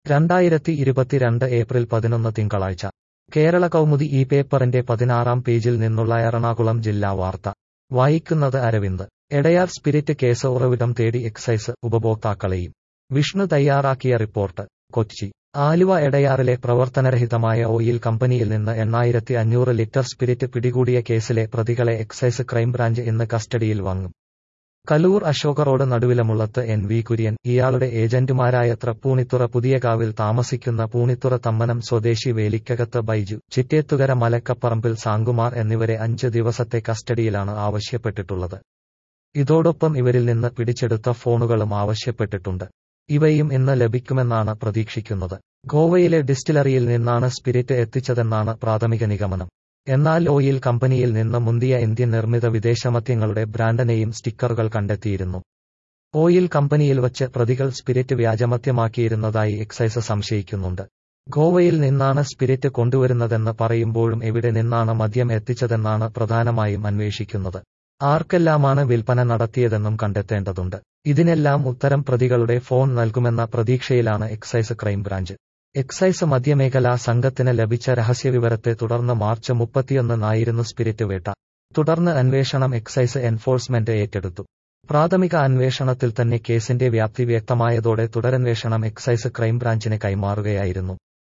രണ്ടായിരത്തി ഇരുപത്തിരണ്ട് ഏപ്രിൽ പതിനൊന്ന് തിങ്കളാഴ്ച കേരള കൗമുദി ഈ പേപ്പറിന്റെ പതിനാറാം പേജിൽ നിന്നുള്ള എറണാകുളം ജില്ലാ വാർത്ത വായിക്കുന്നത് അരവിന്ദ് എടയാർ സ്പിരിറ്റ് കേസ് ഉറവിടം തേടി എക്സൈസ് ഉപഭോക്താക്കളെയും വിഷ്ണു തയ്യാറാക്കിയ റിപ്പോർട്ട് കൊച്ചി ആലുവ എടയാറിലെ പ്രവർത്തനരഹിതമായ ഓയിൽ കമ്പനിയിൽ നിന്ന് എണ്ണായിരത്തി അഞ്ഞൂറ് ലിറ്റർ സ്പിരിറ്റ് പിടികൂടിയ കേസിലെ പ്രതികളെ എക്സൈസ് ക്രൈംബ്രാഞ്ച് ഇന്ന് കസ്റ്റഡിയിൽ വാങ്ങും Kaloor Ashoka road Naduvilamullathu N V Kurian ഇയാളുടെ ഏജന്റുമാരായ തൃപ്പൂണിത്തുറ പുതിയകാവിൽ താമസിക്കുന്ന പൂണിത്തുറ തമ്മനം സ്വദേശി വേലിക്കകത്ത് ബൈജു ചിറ്റേത്തുകര മലക്കപ്പറമ്പിൽ സാങ്കുമാർ എന്നിവരെ അഞ്ച് ദിവസത്തെ കസ്റ്റഡിയിലാണ് ആവശ്യപ്പെട്ടിട്ടുള്ളത് ഇതോടൊപ്പം ഇവരിൽ നിന്ന് പിടിച്ചെടുത്ത ഫോണുകളും ആവശ്യപ്പെട്ടിട്ടുണ്ട് ഇവയും ഇന്ന് ലഭിക്കുമെന്നാണ് പ്രതീക്ഷിക്കുന്നത് ഗോവയിലെ ഡിസ്റ്റിലറിയിൽ നിന്നാണ് സ്പിരിറ്റ് എത്തിച്ചതെന്നാണ് പ്രാഥമിക നിഗമനം എന്നാൽ ഓയിൽ കമ്പനിയിൽ നിന്ന് മുന്തിയ ഇന്ത്യൻ നിർമ്മിത വിദേശമദ്യങ്ങളുടെ ബ്രാൻഡ് നെയിം സ്റ്റിക്കറുകൾ കണ്ടെത്തിയിരുന്നു ഓയിൽ കമ്പനിയിൽ വച്ച് പ്രതികൾ സ്പിരിറ്റ് വ്യാജമദ്യമാക്കിയിരുന്നതായി എക്സൈസ് സംശയിക്കുന്നുണ്ട് ഗോവയിൽ നിന്നാണ് സ്പിരിറ്റ് കൊണ്ടുവരുന്നതെന്ന് പറയുമ്പോഴും എവിടെ നിന്നാണ് മദ്യം എത്തിച്ചതെന്നാണ് പ്രധാനമായും അന്വേഷിക്കുന്നത് ആർക്കെല്ലാമാണ് വിൽപ്പന നടത്തിയതെന്നും കണ്ടെത്തേണ്ടതുണ്ട് ഇതിനെല്ലാം ഉത്തരം പ്രതികളുടെ ഫോൺ നൽകുമെന്ന പ്രതീക്ഷയിലാണ് എക്സൈസ് ക്രൈംബ്രാഞ്ച് എക്സൈസ് മദ്യമേഖലാ സംഘത്തിന് ലഭിച്ച രഹസ്യവിവരത്തെ തുടർന്ന് മാർച്ച് മുപ്പത്തിയൊന്നിനായിരുന്നു സ്പിരിറ്റ് വേട്ട തുടർന്ന് അന്വേഷണം എക്സൈസ് എൻഫോഴ്സ്മെന്റ് ഏറ്റെടുത്തു പ്രാഥമിക അന്വേഷണത്തിൽ തന്നെ കേസിന്റെ വ്യാപ്തി വ്യക്തമായതോടെ തുടരന്വേഷണം എക്സൈസ് ക്രൈംബ്രാഞ്ചിന് കൈമാറുകയായിരുന്നു